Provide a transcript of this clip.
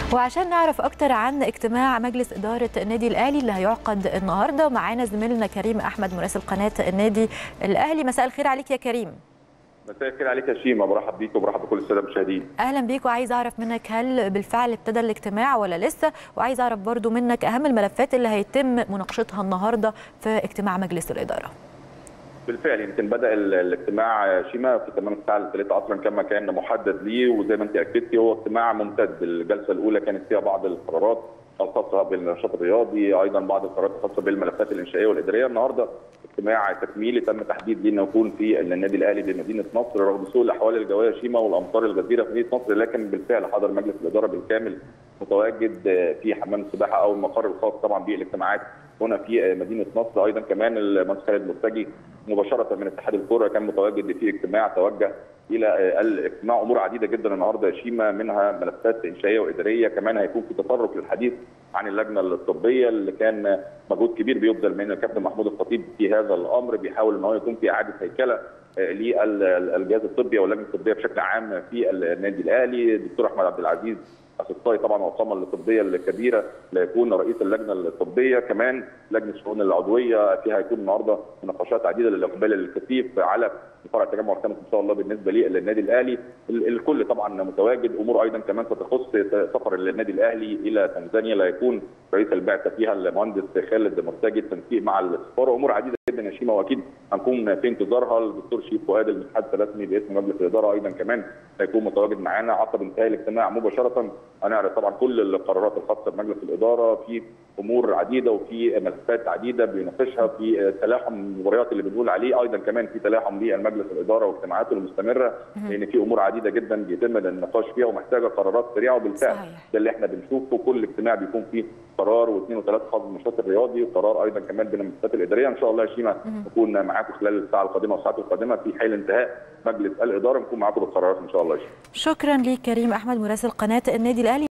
وعشان نعرف اكتر عن اجتماع مجلس اداره النادي الاهلي اللي هيعقد النهارده معانا زميلنا كريم احمد مراسل قناه النادي الاهلي مساء الخير عليك يا كريم مساء الخير عليك يا شيماء برحب بيك وبرحب بكل الساده المشاهدين اهلا بيك وعايز اعرف منك هل بالفعل ابتدى الاجتماع ولا لسه وعايز اعرف برضو منك اهم الملفات اللي هيتم مناقشتها النهارده في اجتماع مجلس الاداره بالفعل يمكن بدا الاجتماع شيماء في تمام الساعه الثالثه عصرا كما كان محدد ليه وزي ما انت اكدتي هو اجتماع ممتد الجلسه الاولى كانت فيها بعض القرارات الخاصه بالنشاط الرياضي ايضا بعض القرارات الخاصه بالملفات الانشائيه والاداريه النهارده اجتماع تكميلي تم تحديد ليه انه يكون في النادي الاهلي بمدينه نصر رغم سوء الاحوال الجويه شيماء والامطار الغزيره في مدينه نصر لكن بالفعل حضر مجلس الاداره بالكامل متواجد في حمام السباحه او المقر الخاص طبعا بالاجتماعات هنا في مدينه نصر ايضا كمان المهندس خالد مرتجي مباشره من اتحاد الكره كان متواجد في اجتماع توجه الى الاجتماع امور عديده جدا النهارده يا شيماء منها ملفات انشائيه واداريه كمان هيكون في تطرق للحديث عن اللجنه الطبيه اللي كان مجهود كبير بيبذل من الكابتن محمود الخطيب في هذا الامر بيحاول ان هو يكون في اعاده هيكله للجهاز الطبي واللجنه الطبيه بشكل عام في النادي الاهلي الدكتور احمد عبد العزيز اخصائي طبعا والقامه الطبيه الكبيره ليكون رئيس اللجنه الطبيه كمان لجنه الشؤون العضويه فيها هيكون النهارده مناقشات عديده للاقبال الكثيف على فرع التجمع الخامس ان شاء الله بالنسبه للنادي الاهلي الكل طبعا متواجد امور ايضا كمان تخص سفر النادي الاهلي الى تنزانيا لا يكون رئيس البعثه فيها المهندس خالد مرتجي التنسيق مع السفاره امور عديده جدا يا شيماء واكيد هنكون في انتظارها الدكتور شريف فؤاد المتحدث الرسمي باسم مجلس الاداره ايضا كمان هيكون متواجد معانا عقب انتهاء الاجتماع مباشره هنعرض طبعا كل القرارات الخاصه بمجلس الاداره في امور عديده وفي ملفات عديده بيناقشها في تلاحم المباريات اللي بنقول عليه ايضا كمان في تلاحم لمجلس الاداره واجتماعاته المستمره لان في امور عديده جدا بيتم النقاش فيها ومحتاجه قرارات سريعه وبالفعل ده اللي احنا بنشوفه كل اجتماع بيكون فيه قرار واثنين وثلاثه خاص بالنشاط الرياضي وقرار ايضا كمان بالملفات الاداريه ان شاء الله يا شيماء نكون معاكم خلال الساعه القادمه والساعات القادمه في حال انتهاء مجلس الاداره نكون معاكم بالقرارات ان شاء الله يا شيماء شكرا ليك كريم احمد مراسل قناه النادي الاهلي